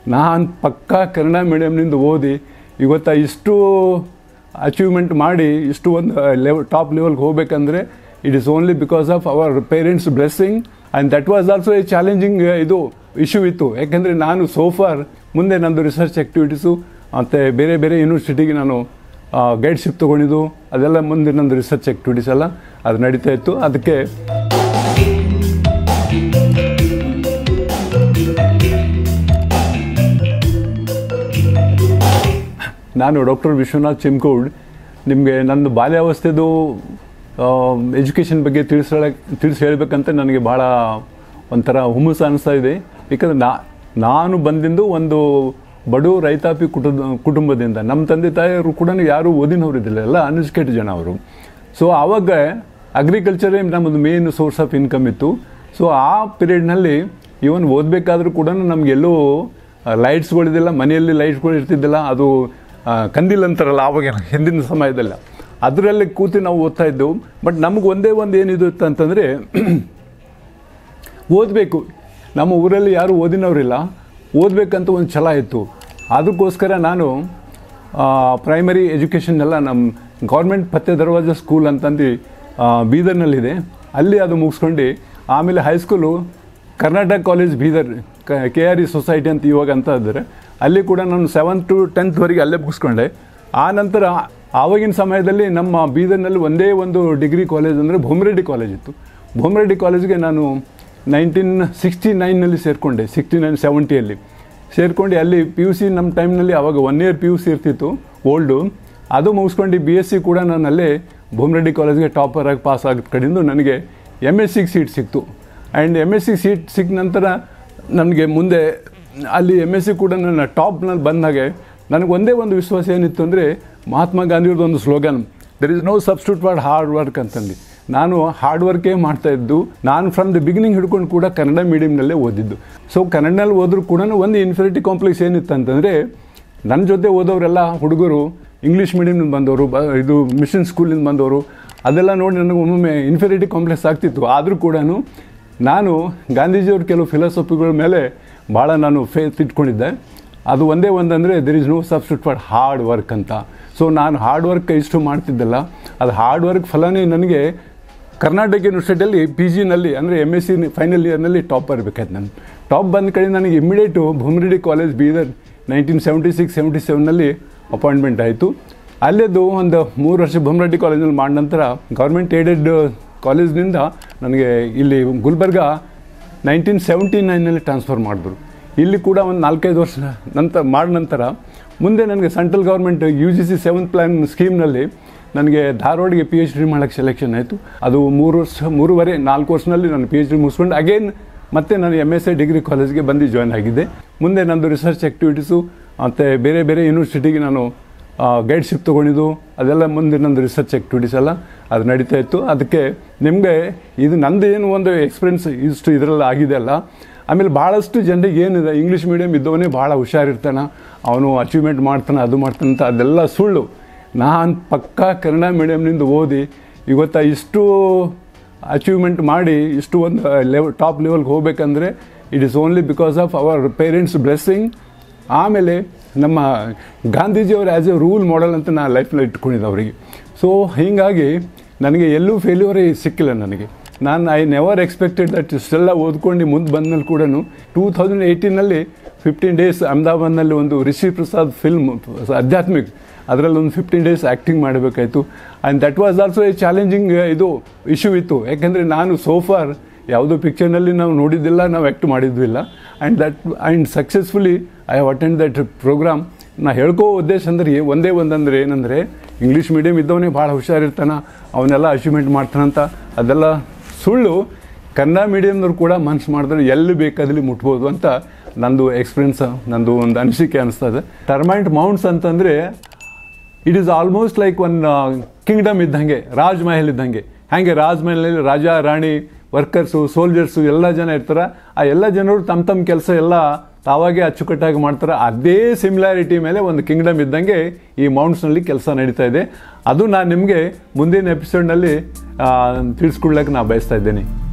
ನಾನು ಪಕ್ಕಾ ಕನ್ನಡ ಮೀಡಿಯಮ್ನಿಂದ ಓದಿ ಇವತ್ತು ಇಷ್ಟು ಅಚೀವ್ಮೆಂಟ್ ಮಾಡಿ ಇಷ್ಟು ಒಂದು ಲೆವ್ ಟಾಪ್ ಲೆವೆಲ್ಗೆ ಹೋಗ್ಬೇಕಂದ್ರೆ it is only because of our parents blessing and that was also a challenging ಇದು ಇಶ್ಯೂ ಇತ್ತು ಯಾಕೆಂದರೆ ನಾನು ಸೋಫಾರ್ ಮುಂದೆ ನಂದು ರಿಸರ್ಚ್ ಆ್ಯಕ್ಟಿವಿಟೀಸು ಮತ್ತು ಬೇರೆ ಬೇರೆ ಯೂನಿವರ್ಸಿಟಿಗೆ ನಾನು ಗೈಡ್ಶಿಪ್ ತೊಗೊಂಡಿದ್ದು ಅದೆಲ್ಲ ಮುಂದೆ ನಂದು ರಿಸರ್ಚ್ ಆ್ಯಕ್ಟಿವಿಟೀಸ್ ಎಲ್ಲ ಅದು ನಡೀತಾ ಇತ್ತು ಅದಕ್ಕೆ ನಾನು ಡಾಕ್ಟರ್ ವಿಶ್ವನಾಥ್ ಚಿಮ್ಕೌಡ್ ನಿಮಗೆ ನನ್ನ ಬಾಲ್ಯಾವಸ್ಥೆದು ಎಜುಕೇಷನ್ ಬಗ್ಗೆ ತಿಳಿಸೋಳ ತಿಳಿಸಿ ಹೇಳಬೇಕಂತ ನನಗೆ ಭಾಳ ಒಂಥರ ಹುಮ್ಮಸ್ಸು ಅನಿಸ್ತಾ ಇದೆ ಯಾಕಂದರೆ ನಾ ನಾನು ಬಂದಿಂದು ಒಂದು ಬಡು ರೈತಾಪಿ ಕುಟುಂಬ ಕುಟುಂಬದಿಂದ ನಮ್ಮ ತಂದೆ ತಾಯಿಯವರು ಕೂಡ ಯಾರೂ ಓದಿನವ್ರು ಇದ್ದಿಲ್ಲ ಎಲ್ಲ ಅನ್ಎಜುಕೇಟೆಡ್ ಜನ ಅವರು ಸೊ ಆವಾಗ ಅಗ್ರಿಕಲ್ಚರೇ ನಮ್ಮದು ಮೇನ್ ಸೋರ್ಸ್ ಆಫ್ ಇನ್ಕಮ್ ಇತ್ತು ಸೊ ಆ ಪೀರಿಯಡ್ನಲ್ಲಿ ಇವನ್ ಓದಬೇಕಾದ್ರೂ ಕೂಡ ನಮಗೆಲ್ಲೂ ಲೈಟ್ಸ್ಗಳಿದ್ದಿಲ್ಲ ಮನೆಯಲ್ಲಿ ಲೈಟ್ಸ್ಗಳು ಇರ್ತಿದ್ದಿಲ್ಲ ಅದು ಆ, ಕಂದಿಲ್ ಅಂತಾರಲ್ಲ ಆವಾಗ ಹಿಂದಿನ ಸಮಯದಲ್ಲ ಅದರಲ್ಲಿ ಕೂತು ನಾವು ಓದ್ತಾ ಇದ್ದೆವು ಬಟ್ ನಮ್ಗೆ ಒಂದೇ ಒಂದು ಏನಿದು ಇತ್ತು ಅಂತಂದರೆ ಓದಬೇಕು ನಮ್ಮ ಊರಲ್ಲಿ ಯಾರು ಓದಿನವರಿಲ್ಲ ಓದಬೇಕಂತ ಒಂದು ಛಲ ಇತ್ತು ಅದಕ್ಕೋಸ್ಕರ ನಾನು ಪ್ರೈಮರಿ ಎಜುಕೇಷನ್ ಎಲ್ಲ ನಮ್ಮ ಗೌರ್ಮೆಂಟ್ ಪತ್ತೆ ದರ್ವಾಜ ಸ್ಕೂಲ್ ಅಂತಂದು ಆ, ಬೀದರ್ನಲ್ಲಿದೆ ಅಲ್ಲಿ ಅದು ಮುಗಿಸ್ಕೊಂಡು ಆಮೇಲೆ high school Karnataka college Bidar K R E society ಅಂತ ಇವಾಗ ಅಂತ ಇದ್ದಾರೆ ಅಲ್ಲಿ ಕೂಡ ನಾನು ಸೆವೆಂತ್ ಟು ಟೆಂತ್ವರೆಗೆ ಅಲ್ಲೇ ಮುಗಿಸ್ಕೊಂಡೆ ಆ ನಂತರ ಆವಾಗಿನ ಸಮಯದಲ್ಲಿ ನಮ್ಮ ಬೀದರ್ನಲ್ಲಿ ಒಂದೇ ಒಂದು ಡಿಗ್ರಿ ಕಾಲೇಜ್ ಅಂದರೆ ಭೂಮರೆಡ್ಡಿ ಕಾಲೇಜ್ ಇತ್ತು ಭೂಮರೆಡ್ಡಿ ಕಾಲೇಜ್ಗೆ ನಾನು ನೈನ್ಟೀನ್ ಸಿಕ್ಸ್ಟಿ ನೈನ್ನಲ್ಲಿ ಸೇರಿಕೊಂಡೆ ಸಿಕ್ಸ್ಟಿ ನೈನ್ ಸೆವೆಂಟಿಯಲ್ಲಿ ಸೇರ್ಕೊಂಡು ಅಲ್ಲಿ ಪಿ ಯು ಸಿ ನಮ್ಮ ಟೈಮ್ನಲ್ಲಿ ಆವಾಗ one year P U C ಇರ್ತಿತ್ತು ಓಲ್ಡು ಅದು ಮುಗಿಸ್ಕೊಂಡು ಬಿ ಎಸ್ ಸಿ ಕೂಡ ನಾನು ಅಲ್ಲೇ ಭೂಮರೆಡ್ಡಿ ಕಾಲೇಜ್ಗೆ ಟಾಪರ್ ಆಗಿ ಪಾಸ್ ಆಗಿದ ಕಡೆಯಿಂದ ನನಗೆ ಎಮ್ ಎಸ್ ಸಿಗೆ ಸೀಟ್ ಸಿಕ್ತು and M S C seat ಸಿಕ್ಕ ನಂತರ ನನಗೆ ಮುಂದೆ ಅಲ್ಲಿ ಎಮ್ ಎಸ್ ಸಿ ಕೂಡ ನನ್ನ ಟಾಪ್ನಲ್ಲಿ ಬಂದಾಗೆ ನನಗೆ ಒಂದೇ ಒಂದು ವಿಶ್ವಾಸ ಏನಿತ್ತು ಅಂದರೆ ಮಹಾತ್ಮ ಗಾಂಧಿಯವ್ರದ್ದು ಒಂದು slogan there is no substitute for hard work ಅಂತಂದು ನಾನು ಹಾರ್ಡ್ ವರ್ಕೇ ಮಾಡ್ತಾ ಇದ್ದು ನಾನು ಫ್ರಮ್ ದ ಬಿಗಿನಿಂಗ್ ಹಿಡ್ಕೊಂಡು ಕೂಡ ಕನ್ನಡ ಮೀಡಿಯಮ್ನಲ್ಲೇ ಓದಿದ್ದು ಸೊ ಕನ್ನಡನಲ್ಲಿ ಓದ್ರೂ ಕೂಡ ಒಂದು ಇನ್ಫಿನಿಟಿ ಕಾಂಪ್ಲೆಕ್ಸ್ ಏನಿತ್ತು ಅಂತಂದರೆ ನನ್ನ ಜೊತೆ ಓದೋರೆಲ್ಲ ಹುಡುಗರು ಇಂಗ್ಲೀಷ್ ಮೀಡಿಯಮ್ನಿಂದ ಬಂದವರು ಬ ಇದು ಮಿಷನ್ ಸ್ಕೂಲಿಂದ ಬಂದವರು ಅದೆಲ್ಲ ನೋಡಿ ನನಗೆ ಒಮ್ಮೊಮ್ಮೆ ಇನ್ಫಿನಿಟಿ ಕಾಂಪ್ಲೆಕ್ಸ್ ಆಗ್ತಿತ್ತು ಆದರೂ ಕೂಡ ನಾನು ಗಾಂಧೀಜಿಯವ್ರ ಕೆಲವು ಫಿಲಾಸಫಿಗಳ ಮೇಲೆ ಭಾಳ ನಾನು ಫೇತ್ ಇಟ್ಕೊಂಡಿದ್ದೆ ಅದು ಒಂದೇ ಒಂದಂದರೆ there is no substitute for hard work ಅಂತ ಸೊ ನಾನು ಹಾರ್ಡ್ ವರ್ಕ್ ಇಷ್ಟು ಮಾಡ್ತಿದ್ದಲ್ಲ ಅದು ಹಾರ್ಡ್ ವರ್ಕ್ ಫಲನೇ ನನಗೆ ಕರ್ನಾಟಕ ಯೂನಿವರ್ಸಿಟಿಯಲ್ಲಿ ಪಿ ಜಿನಲ್ಲಿ ಅಂದರೆ ಎಮ್ ಎಸ್ ಸಿ ಫೈನಲ್ ಇಯರ್ನಲ್ಲಿ ಟಾಪ್ ಬರಬೇಕಾಯ್ತು ನಾನು ಟಾಪ್ ಬಂದ ಕಡೆ ನನಗೆ immediate Bhoomareddy college Bidar nineteen seventy six seventy ಸೆವೆನ್ನಲ್ಲಿ ಅಪಾಯಿಂಟ್ಮೆಂಟ್ ಆಯಿತು ಅಲ್ಲೇದು ಒಂದು ಮೂರು ವರ್ಷ ಭೂಮರೆಡ್ಡಿ ಕಾಲೇಜಲ್ಲಿ ಮಾಡಿದ ನಂತರ ಗೌರ್ಮೆಂಟ್ ಏಡೆಡ್ ಕಾಲೇಜ್ನಿಂದ ನನಗೆ ಇಲ್ಲಿ ಗುಲ್ಬರ್ಗ ನೈನ್ಟೀನ್ ಸೆವೆಂಟಿ ನೈನಲ್ಲಿ ಟ್ರಾನ್ಸ್ಫರ್ ಮಾಡಿದ್ರು ಇಲ್ಲಿ ಕೂಡ ಒಂದು ನಾಲ್ಕೈದು ವರ್ಷ ನಂತರ ಮಾಡಿದ ನಂತರ ಮುಂದೆ ನನಗೆ central government U G C seventh plan ಸ್ಕೀಮ್ನಲ್ಲಿ ನನಗೆ ಧಾರವಾಡಿಗೆ ಪಿ ಎಚ್ ಡಿ ಮಾಡೋಕ್ಕೆ ಸೆಲೆಕ್ಷನ್ ಆಯಿತು ಅದು ಮೂರು ವರ್ಷ ಮೂರುವರೆ ನಾಲ್ಕು ವರ್ಷದಲ್ಲಿ ನಾನು ಪಿ ಎಚ್ ಡಿ ಮುಗಿಸ್ಕೊಂಡು ಅಗೇನ್ ಮತ್ತೆ ನಾನು ಎಮ್ ಎಸ್ ಐ ಡಿಗ್ರಿ ಕಾಲೇಜ್ಗೆ ಬಂದು ಜಾಯ್ನ್ ಆಗಿದ್ದೆ ಮುಂದೆ ನಂದು ರಿಸರ್ಚ್ ಆ್ಯಕ್ಟಿವಿಟೀಸು ಮತ್ತು ಬೇರೆ ಬೇರೆ ಯೂನಿವರ್ಸಿಟಿಗೆ ನಾನು ಗೈಡ್ಶಿಪ್ ತೊಗೊಂಡಿದ್ದು ಅದೆಲ್ಲ ಮುಂದೆ ನಂದು ರಿಸರ್ಚ್ ಆ್ಯಕ್ಟಿವಿಟೀಸ್ ಎಲ್ಲ ಅದು ನಡೀತಾ ಇತ್ತು ಅದಕ್ಕೆ ನಿಮಗೆ ಇದು ನಂದು ಏನು ಒಂದು ಎಕ್ಸ್ಪೀರಿಯನ್ಸ್ ಇಷ್ಟು ಇದರಲ್ಲಿ ಆಗಿದೆ ಅಲ್ಲ ಆಮೇಲೆ ಭಾಳಷ್ಟು ಜನರಿಗೆ ಏನಿದೆ ಇಂಗ್ಲೀಷ್ ಮೀಡಿಯಮ್ ಇದ್ದವನೇ ಭಾಳ ಹುಷಾರಿರ್ತಾನೆ ಅವನು ಅಚೀವ್ಮೆಂಟ್ ಮಾಡ್ತಾನೆ ಅದು ಮಾಡ್ತಾನೆ ಅಂತ ಅದೆಲ್ಲ ಸುಳ್ಳು ನಾನು ಪಕ್ಕಾ ಕನ್ನಡ ಮೀಡಿಯಮ್ನಿಂದ ಓದಿ ಇವತ್ತು ಇಷ್ಟು ಅಚೀವ್ಮೆಂಟ್ ಮಾಡಿ ಇಷ್ಟು ಒಂದು ಲೆವ್ ಟಾಪ್ ಲೆವೆಲ್ಗೆ ಹೋಗ್ಬೇಕಂದ್ರೆ it is only because of our parents blessing ಆಮೇಲೆ ನಮ್ಮ ಗಾಂಧೀಜಿಯವರು ಆ್ಯಸ್ ಎ ರೂಲ್ ಮಾಡೆಲ್ ಅಂತ ನಾನು ಲೈಫ್ನಲ್ಲಿ ಇಟ್ಕೊಂಡಿದ್ದೆ ಅವರಿಗೆ ಸೊ ಹೀಗಾಗಿ ನನಗೆ ಎಲ್ಲೂ ಫೇಲ್ಯೂರೇ ಸಿಕ್ಕಿಲ್ಲ ನನಗೆ ನಾನು ಐ ನೆವರ್ ಎಕ್ಸ್ಪೆಕ್ಟೆಡ್ ದಟ್ ಇಷ್ಟೆಲ್ಲ ಓದ್ಕೊಂಡು ಮುಂದೆ ಬಂದ್ಮೇಲೆ ಕೂಡ ಟೂ ತೌಸಂಡ್ ಏಯ್ಟೀನಲ್ಲಿ ಫಿಫ್ಟೀನ್ ಡೇಸ್ ಅಹಮದಾಬಾದ್ನಲ್ಲಿ ಒಂದು ರಿಷಿ ಪ್ರಸಾದ್ ಫಿಲ್ಮ್ ಆಧ್ಯಾತ್ಮಿಕ್ ಅದರಲ್ಲಿ ಒಂದು ಫಿಫ್ಟೀನ್ ಡೇಸ್ ಆ್ಯಕ್ಟಿಂಗ್ ಮಾಡಬೇಕಾಯಿತು and that was also a challenging ಇದು ಇಶ್ಯೂ ಇತ್ತು ಯಾಕೆಂದರೆ ನಾನು ಸೋಫಾರ್ ಯಾವುದೋ ಪಿಕ್ಚರ್ನಲ್ಲಿ ನಾವು ನೋಡಿದ್ದಿಲ್ಲ ನಾವು ಆ್ಯಕ್ಟ್ ಮಾಡಿದ್ವಿಲ್ಲ and that and successfully I have attend that programme ನಾ ಹೇಳ್ಕೋ ಉದ್ದೇಶ ಅಂದ್ರೆ ಒಂದೇ ಒಂದಂದ್ರೆ ಏನಂದರೆ ಇಂಗ್ಲೀಷ್ ಮೀಡಿಯಮ್ ಇದ್ದವನೇ ಭಾಳ ಹುಷಾರಿರ್ತಾನೆ ಅವನ್ನೆಲ್ಲ ಅಚೀವ್ಮೆಂಟ್ ಮಾಡ್ತಾನಂತ ಅದೆಲ್ಲ ಸುಳ್ಳು ಕನ್ನಡ ಮೀಡಿಯಮ್ನವ್ರು ಕೂಡ ಮನ್ಸು ಮಾಡಿದ್ರೆ ಎಲ್ಲಿ ಬೇಕಾದಲ್ಲಿ ಮುಟ್ಬೋದು ಅಂತ ನಂದು ಎಕ್ಸ್ಪೀರಿಯನ್ಸ್ ನಂದು ಒಂದು ಅನಿಸಿಕೆ ಅನಿಸ್ತದೆ ಟರ್ಮೈಂಟ್ ಮೌಂಟ್ಸ್ ಅಂತಂದರೆ it is almost like one kingdom ಇದ್ದಂಗೆ ರಾಜ್ ಮಹಲ್ ಇದ್ದಂಗೆ ಹಾಗೆ ರಾಜ್ ಮಹಲಲ್ಲಿ ರಾಜ ರಾಣಿ ವರ್ಕರ್ಸು ಸೋಲ್ಜರ್ಸು ಎಲ್ಲ ಜನ ಇರ್ತಾರೆ ಆ ಎಲ್ಲ ಜನರು ತಮ್ಮ ತಮ್ಮ ಕೆಲಸ ಎಲ್ಲ ತಾವಾಗೆ ಅಚ್ಚುಕಟ್ಟಾಗಿ ಮಾಡ್ತಾರೆ ಅದೇ ಸಿಮಿಲಾರಿಟಿ ಮೇಲೆ ಒಂದು ಕಿಂಗ್ಡಮ್ ಇದ್ದಂಗೆ ಈ ಮೌಂಟ್ಸ್ನಲ್ಲಿ ಕೆಲಸ ನಡೀತಾ ಇದೆ ಅದು ನಾನು ನಿಮಗೆ ಮುಂದಿನ ಎಪಿಸೋಡ್ನಲ್ಲಿ ತಿಳಿಸ್ಕೊಡ್ಲಿಕ್ಕೆ ನಾನು ಬಯಸ್ತಾ ಇದ್ದೇನೆ